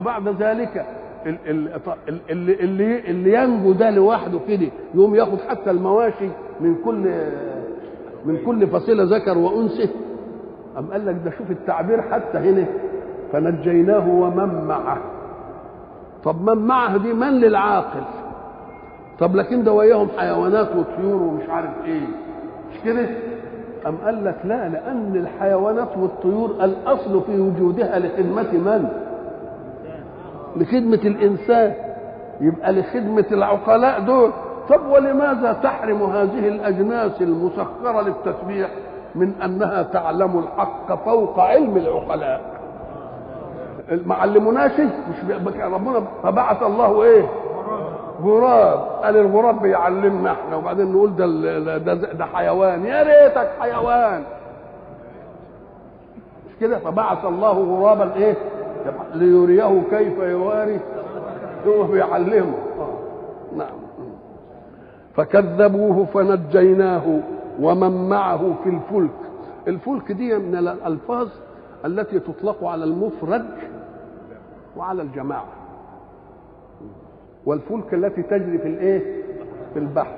بعد ذلك ال- ال- ال- اللي اللي اللي ينجو ده لوحده كده يقوم ياخد حتى المواشي من كل من كل فصيله ذكر وانثى أم قال لك ده شوف التعبير حتى هنا فنجيناه ومن معه طب من معه دي من للعاقل طب لكن ده وياهم حيوانات وطيور ومش عارف ايه مش كده أم قال لك لا لأن الحيوانات والطيور الأصل في وجودها لخدمة من؟ لخدمة الإنسان يبقى لخدمة العقلاء دول طب ولماذا تحرم هذه الأجناس المسخرة للتسبيح من أنها تعلم الحق فوق علم العقلاء ما علموناش مش بي- ربنا فبعث الله ايه غراب قال الغراب بيعلمنا احنا وبعدين نقول ده ال- ده, ده حيوان يا ريتك حيوان مش كده فبعث الله غرابا ايه ليريه كيف يواري هو بيعلمه آه. نعم فكذبوه فنجيناه ومن معه في الفلك الفلك دي من الالفاظ التي تطلق على المفرد وعلى الجماعه والفلك التي تجري في الايه في البحر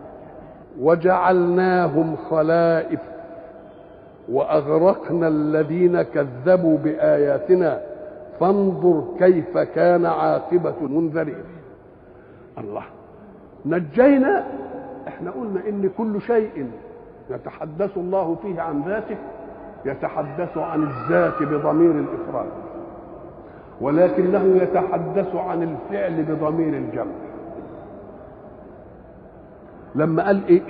وجعلناهم خلائف واغرقنا الذين كذبوا باياتنا فانظر كيف كان عاقبه المنذرين الله نجينا احنا قلنا ان كل شيء يتحدث الله فيه عن ذاته يتحدث عن الذات بضمير الافراد ولكنه يتحدث عن الفعل بضمير الجمع لما قال إيه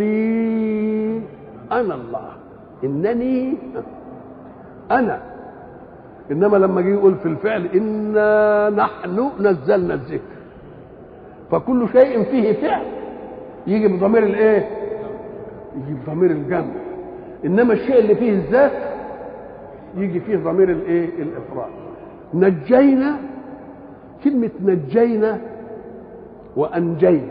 انني انا الله انني انا انما لما جه يقول في الفعل انا نحن نزلنا الذكر فكل شيء فيه فعل يجي بضمير الايه يجي بضمير الجمع انما الشيء اللي فيه الذات يجي فيه ضمير الايه الافراد نجينا كلمة نجينا وأنجينا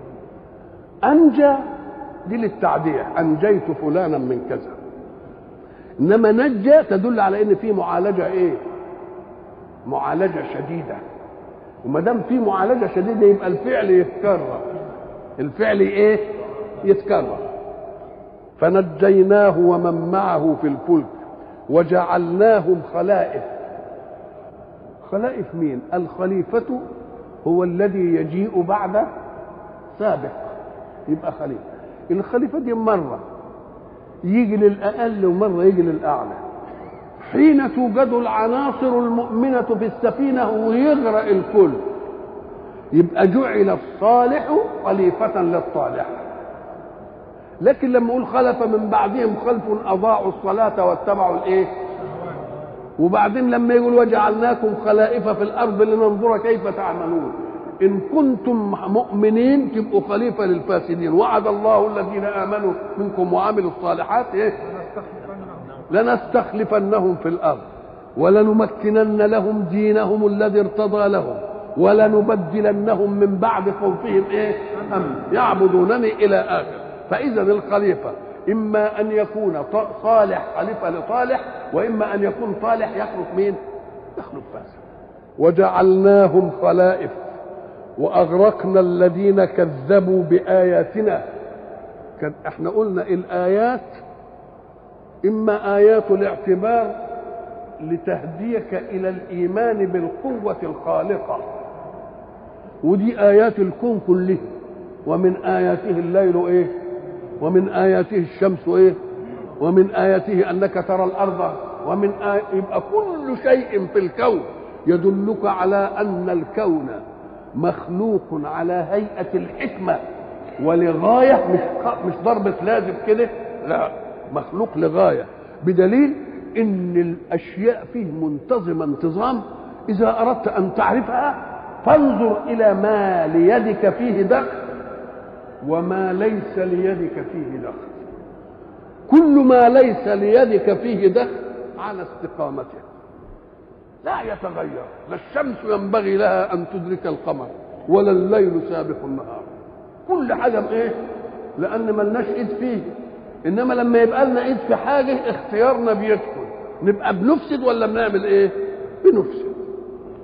أنجى دي للتعدية أنجيت فلانا من كذا إنما نجى تدل على إن في معالجة إيه؟ معالجة شديدة وما دام في معالجة شديدة يبقى الفعل يتكرر الفعل إيه؟ يتكرر فنجيناه ومن معه في الفلك وجعلناهم خلائف خلائف مين الخليفة هو الذي يجيء بعد سابق يبقى خليفة الخليفة دي مرة يجي للأقل ومرة يجي للأعلى حين توجد العناصر المؤمنة في السفينة ويغرق الكل يبقى جعل الصالح خليفة للصالح لكن لما يقول خلف من بعدهم خلف أضاعوا الصلاة واتبعوا الإيه؟ وبعدين لما يقول وجعلناكم خلائف في الارض لننظر كيف تعملون ان كنتم مؤمنين تبقوا خليفه للفاسدين وعد الله الذين امنوا منكم وعملوا الصالحات ايه لنستخلفنهم في الارض ولنمكنن لهم دينهم الذي ارتضى لهم ولنبدلنهم من بعد خوفهم ايه امن يعبدونني الى اخر فاذا الخليفه اما ان يكون ط- صالح خليفه لصالح واما ان يكون صالح يخلف مين يخلف فاسد وجعلناهم خلائف واغرقنا الذين كذبوا باياتنا كان احنا قلنا الايات اما ايات الاعتبار لتهديك الى الايمان بالقوه الخالقه ودي ايات الكون كله ومن اياته الليل ايه ومن آياته الشمس إيه؟ ومن آياته أنك ترى الأرض ومن آي... يبقى كل شيء في الكون يدلك على أن الكون مخلوق على هيئة الحكمة ولغاية مش مش ضربة لازم كده لا مخلوق لغاية بدليل إن الأشياء فيه منتظمة انتظام إذا أردت أن تعرفها فانظر إلى ما ليدك فيه دخل وما ليس ليدك فيه دخل كل ما ليس ليدك فيه دخل على استقامته لا يتغير لا الشمس ينبغي لها ان تدرك القمر ولا الليل سابق النهار كل حاجه بايه لان ملناش ايد فيه انما لما يبقى لنا ايد في حاجه اختيارنا بيدخل نبقى بنفسد ولا بنعمل ايه بنفسد